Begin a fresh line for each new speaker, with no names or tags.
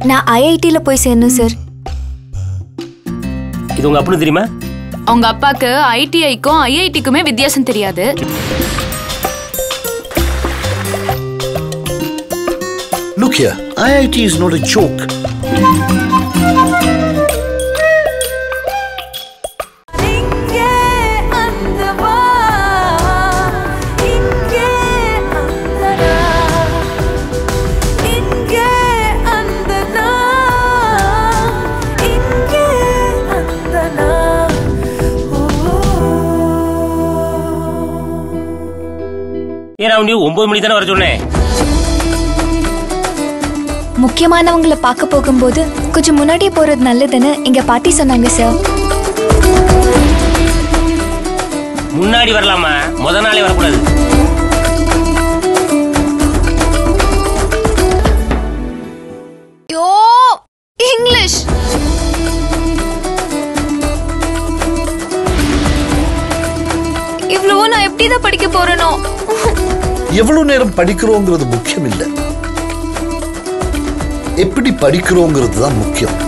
நான் ஐஐடியில் போய் சேரணும் சார்
இது உங்க அப்பனு தெரியுமா
அவங்க அப்பாக்கு ஐடிஐக்கும் ஐஐடிக்குமே வித்தியாசம் தெரியாது
Look here, IIT is not a joke.
ஏன்னா நீ ஒன்பது மணி தானே வர சொன்னேன்
முக்கியமானவங்களை பார்க்க போகும்போது கொஞ்சம் முன்னாடியே போறது நல்லதுன்னு எங்க பாட்டி சொன்னாங்க சார்
முன்னாடி வரலாமா முத நாளே வரக்கூடாது
யோ இங்கிலீஷ் இவ்வளவோ நான் எப்படி தான் படிக்க போறேனோ
எவ்வளவு நேரம் படிக்கிறோங்கிறது முக்கியம் இல்லை எப்படி படிக்கிறோங்கிறது தான் முக்கியம்